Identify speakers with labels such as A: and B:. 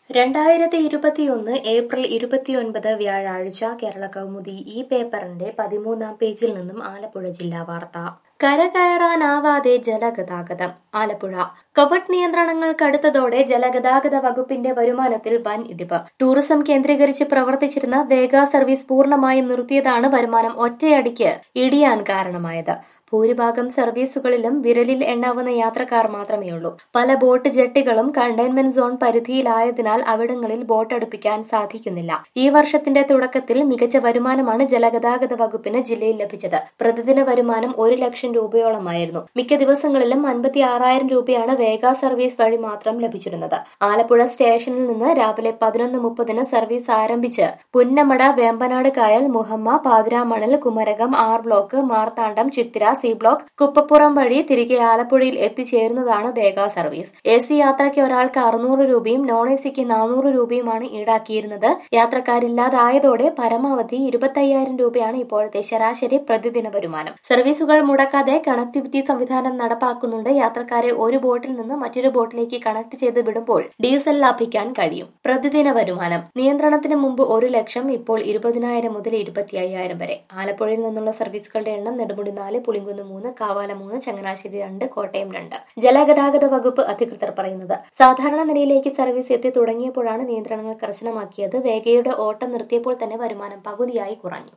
A: രണ്ടായിരത്തി ഇരുപത്തിയൊന്ന് ഏപ്രിൽ ഇരുപത്തിയൊൻപത് വ്യാഴാഴ്ച കേരള കൗമുദി ഈ പേപ്പറിന്റെ പതിമൂന്നാം പേജിൽ നിന്നും ആലപ്പുഴ ജില്ലാ വാർത്ത കരകയറാനാവാതെ ജലഗതാഗതം ആലപ്പുഴ കോവിഡ് നിയന്ത്രണങ്ങൾ കടുത്തതോടെ ജലഗതാഗത വകുപ്പിന്റെ വരുമാനത്തിൽ വൻ ഇടിവ് ടൂറിസം കേന്ദ്രീകരിച്ച് പ്രവർത്തിച്ചിരുന്ന വേഗ സർവീസ് പൂർണ്ണമായും നിർത്തിയതാണ് വരുമാനം ഒറ്റയടിക്ക് ഇടിയാൻ കാരണമായത് ഭൂരിഭാഗം സർവീസുകളിലും വിരലിൽ എണ്ണാവുന്ന യാത്രക്കാർ മാത്രമേയുള്ളൂ പല ബോട്ട് ജെട്ടികളും കണ്ടെയ്ൻമെന്റ് സോൺ പരിധിയിലായതിനാൽ അവിടങ്ങളിൽ ബോട്ട് അടുപ്പിക്കാൻ സാധിക്കുന്നില്ല ഈ വർഷത്തിന്റെ തുടക്കത്തിൽ മികച്ച വരുമാനമാണ് ജലഗതാഗത വകുപ്പിന് ജില്ലയിൽ ലഭിച്ചത് പ്രതിദിന വരുമാനം ഒരു ലക്ഷം രൂപയോളമായിരുന്നു മിക്ക ദിവസങ്ങളിലും അൻപത്തി ആറായിരം രൂപയാണ് വേഗ സർവീസ് വഴി മാത്രം ലഭിച്ചിരുന്നത് ആലപ്പുഴ സ്റ്റേഷനിൽ നിന്ന് രാവിലെ പതിനൊന്ന് മുപ്പതിന് സർവീസ് ആരംഭിച്ച് പുന്നമട വേമ്പനാട് കായൽ Muhamma Pathiramanal Kumarakam R block Marthandam Chithira C block Kuppappuram വഴി തിരികെ ആലപ്പുഴയിൽ എത്തിച്ചേരുന്നതാണ് വേഗ സർവീസ് എ സി യാത്രയ്ക്ക് ഒരാൾക്ക് അറുന്നൂറ് രൂപയും നോൺ എ സിക്ക് നാനൂറ് രൂപയുമാണ് ഈടാക്കിയിരുന്നത് യാത്രക്കാരില്ലാതായതോടെ പരമാവധി ഇരുപത്തയ്യായിരം രൂപയാണ് ഇപ്പോഴത്തെ ശരാശരി പ്രതിദിന വരുമാനം സർവീസുകൾ മുടക്കാതെ കണക്ടിവിറ്റി സംവിധാനം നടപ്പാക്കുന്നുണ്ട് യാത്രക്കാരെ ഒരു ബോട്ടിൽ നിന്ന് മറ്റൊരു ബോട്ടിലേക്ക് കണക്ട് ചെയ്ത് വിടുമ്പോൾ ഡീസൽ ലാഭിക്കാൻ കഴിയും പ്രതിദിന വരുമാനം നിയന്ത്രണത്തിന് മുമ്പ് ഒരു ലക്ഷം ഇപ്പോൾ ഇരുപതിനായിരം മുതൽ ഇരുപത്തി അയ്യായിരം വരെ ആലപ്പുഴയിൽ നിന്നുള്ള സർവീസുകളുടെ എണ്ണം നെടുമുടി നാല് പുളിങ്കുന്ന് മൂന്ന് കാവാല മൂന്ന് ചങ്ങനാശ്ശേരി രണ്ട് കോട്ടയം രണ്ട് ജലഗതാഗത വകുപ്പ് അധികൃതർ പറയുന്നത് സാധാരണ നിലയിലേക്ക് സർവീസ് എത്തി തുടങ്ങിയപ്പോഴാണ് നിയന്ത്രണങ്ങൾ കർശനമാക്കിയത് വേഗയുടെ ഓട്ടം നിർത്തിയപ്പോൾ തന്നെ വരുമാനം പകുതിയായി കുറഞ്ഞു